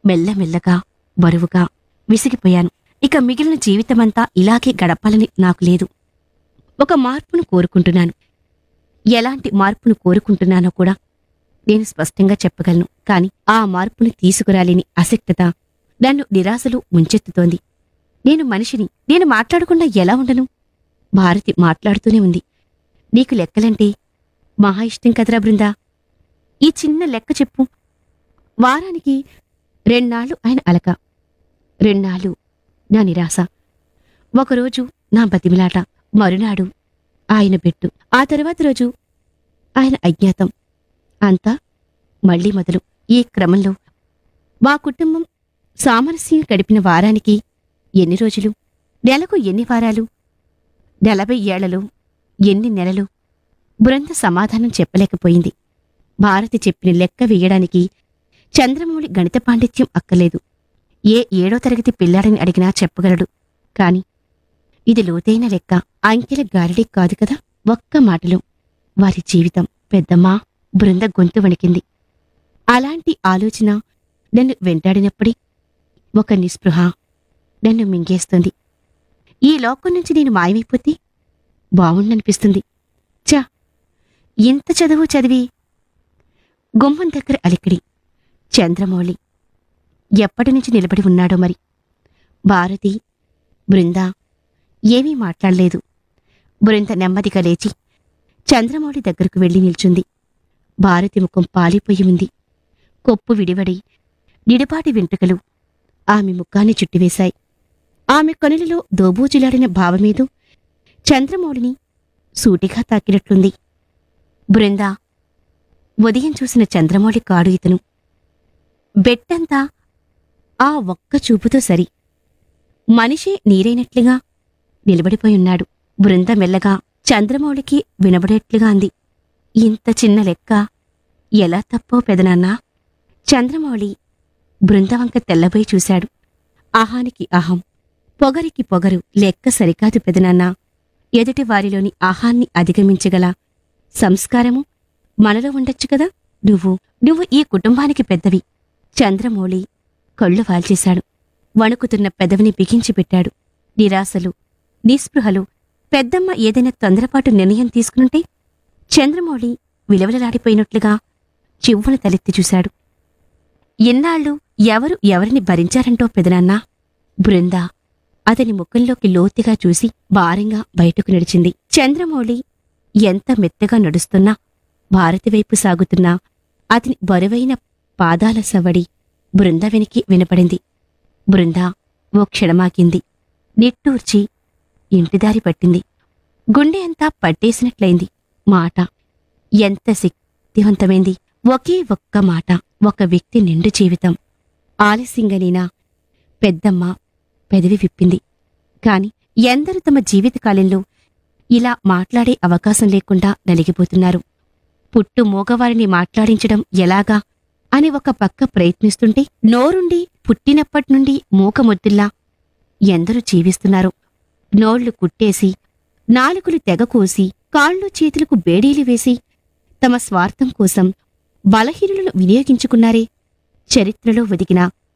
మెల్లమెల్లగా బరువుగా విసిగిపోయాను ఇక మిగిలిన జీవితమంతా ఇలాగే గడపాలని నాకు లేదు ఒక మార్పును కోరుకుంటున్నాను ఎలాంటి మార్పును కోరుకుంటున్నానో కూడా నేను స్పష్టంగా చెప్పగలను కాని ఆ మార్పును తీసుకురాలేని అశక్తత నన్ను నిరాశలు ముంచెత్తుతోంది నేను మనిషిని నేను మాట్లాడకుండా ఎలా ఉండను భారతి మాట్లాడుతూనే ఉంది నీకు లెక్కలంటే మహా ఇష్టం కదరా బృందా ఈ చిన్న లెక్క చెప్పు వారానికి రెండాళ్ళు ఆయన అలక రెండాళ్ళు నా నిరాశ ఒకరోజు నా బతిమిలాట మరునాడు ఆయన పెట్టు ఆ తరువాత రోజు ఆయన అజ్ఞాతం అంతా మళ్ళీ మొదలు ఈ క్రమంలో మా కుటుంబం సామరస్యం గడిపిన వారానికి ఎన్ని రోజులు నెలకు ఎన్ని వారాలు నలభై ఏళ్లలో ఎన్ని నెలలు బృంద సమాధానం చెప్పలేకపోయింది భారతి చెప్పిన లెక్క వేయడానికి చంద్రమౌళి గణిత పాండిత్యం అక్కర్లేదు ఏ ఏడో తరగతి పిల్లాడని అడిగినా చెప్పగలడు కాని ఇది లోతైన లెక్క అంకెల గారడీ కాదు కదా ఒక్క మాటలో వారి జీవితం పెద్దమ్మా బృంద గొంతు వణికింది అలాంటి ఆలోచన నన్ను వెంటాడినప్పుడే ఒక నిస్పృహ నన్ను మింగేస్తుంది ఈ లోకం నుంచి నేను మాయమైపోతే బావుండనిపిస్తుంది చా ఇంత చదువు చదివి గుమ్మం దగ్గర అలికిడి చంద్రమౌళి ఎప్పటినుంచి నిలబడి ఉన్నాడో మరి భారతి బృంద ఏమీ మాట్లాడలేదు బృంద నెమ్మదిగా లేచి చంద్రమౌళి దగ్గరకు వెళ్లి నిల్చుంది భారతి ముఖం పాలిపోయి ఉంది కొప్పు విడివడి నిడిపాటి వెంట్రుకలు ఆమె ముఖాన్ని చుట్టివేశాయి ఆమె కనులలో దోబూజులాడిన భావమేదో చంద్రమౌళిని సూటిగా తాకినట్లుంది బృందా ఉదయం చూసిన చంద్రమౌళి కాడు ఇతను బెట్టంతా ఆ ఒక్క చూపుతో సరి మనిషే నీరైనట్లుగా నిలబడిపోయున్నాడు బృంద మెల్లగా చంద్రమౌళికి వినబడేట్లుగా అంది ఇంత చిన్న లెక్క ఎలా తప్పో పెదనాన్నా చంద్రమౌళి బృందవంక తెల్లబోయి చూశాడు అహానికి అహం పొగరికి పొగరు లెక్క సరికాదు పెదనాన్నా ఎదుటి వారిలోని ఆహాన్ని అధిగమించగల సంస్కారము మనలో ఉండొచ్చు కదా నువ్వు నువ్వు ఈ కుటుంబానికి పెద్దవి చంద్రమౌళి కళ్ళు వాల్చేశాడు వణుకుతున్న పెదవిని బిగించి పెట్టాడు నిరాశలు నిస్పృహలు పెద్దమ్మ ఏదైనా తొందరపాటు నిర్ణయం తీసుకునుంటే చంద్రమౌళి విలవలలాడిపోయినట్లుగా చివ్వున తలెత్తి చూశాడు ఇన్నాళ్ళు ఎవరు ఎవరిని భరించారంటో పెదనాన్నా బృంద అతని ముఖంలోకి లోతుగా చూసి భారంగా బయటకు నడిచింది చంద్రమౌళి ఎంత మెత్తగా నడుస్తున్నా భారతి వైపు సాగుతున్నా అతని బరువైన పాదాల సవడి బృంద వెనికి వినపడింది బృంద ఓ క్షణమాగింది నిట్టూర్చి ఇంటిదారి పట్టింది గుండె అంతా పట్టేసినట్లయింది మాట ఎంత శక్తివంతమైంది ఒకే ఒక్క మాట ఒక వ్యక్తి నిండు జీవితం ఆలస్యంగానైనా పెద్దమ్మ పెదవి విప్పింది కాని ఎందరు తమ జీవితకాలంలో ఇలా మాట్లాడే అవకాశం లేకుండా నలిగిపోతున్నారు పుట్టు మూగవారిని మాట్లాడించడం ఎలాగా అని ఒక పక్క ప్రయత్నిస్తుంటే నోరుండి పుట్టినప్పట్నుండి మూకమొద్దుల్లా ఎందరూ జీవిస్తున్నారు నోళ్లు కుట్టేసి నాలుకలు తెగకోసి కాళ్ళు చేతులకు బేడీలు వేసి తమ స్వార్థం కోసం బలహీనులను వినియోగించుకున్నారే చరిత్రలో ఒదిగిన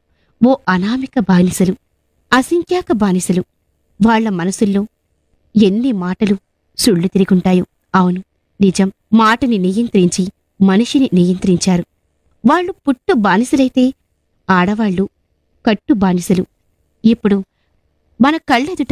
ఓ అనామిక బానిసలు అసంఖ్యాక బానిసలు వాళ్ల మనసుల్లో ఎన్ని మాటలు సుళ్ళు తిరుగుంటాయో అవును నిజం మాటని నియంత్రించి మనిషిని నియంత్రించారు వాళ్ళు పుట్టు బానిసలైతే ఆడవాళ్లు కట్టు బానిసలు ఇప్పుడు మన కళ్ళెదుట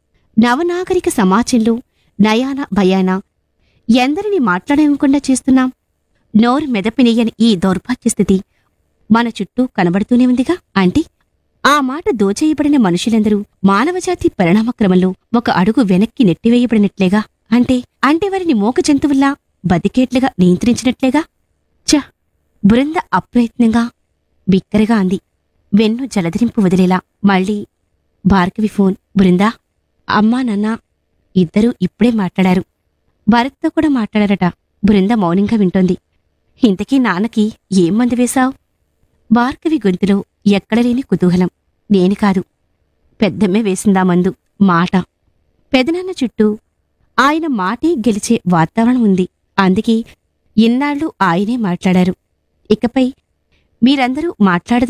నవనాగరిక సమాజంలో నయాన భయాన ఎందరిని మాట్లాడకుండా చేస్తున్నాం నోరు మెదపినయ్యని ఈ దౌర్భాగ్య స్థితి మన చుట్టూ కనబడుతూనే ఉందిగా అంటే ఆ మాట దోచేయబడిన మనుషులందరూ మానవజాతి పరిణామక్రమంలో ఒక అడుగు వెనక్కి నెట్టివేయబడినట్లేగా అంటే అంటే వారిని మోక జంతువుల్లా బతికేట్లుగా నియంత్రించినట్లేగా చ బృంద అప్రయత్నంగా బిక్కరగా అంది వెన్ను జలధరింపు వదిలేలా మళ్ళీ భార్గవి ఫోన్ బృందా అమ్మా నాన్న ఇద్దరూ ఇప్పుడే మాట్లాడారు భరత్తో కూడా మాట్లాడారట బృంద మౌనంగా వింటోంది ఇంతకీ నాన్నకి ఏం మందు వేశావు భార్గవి గొంతులో ఎక్కడలేని కుతూహలం నేను కాదు పెద్దమ్మే వేసిందా మందు మాట పెదనాన్న చుట్టూ ఆయన మాటే గెలిచే వాతావరణం ఉంది అందుకే ఇన్నాళ్ళు ఆయనే మాట్లాడారు ఇకపై మీరందరూ మాట్లాడదు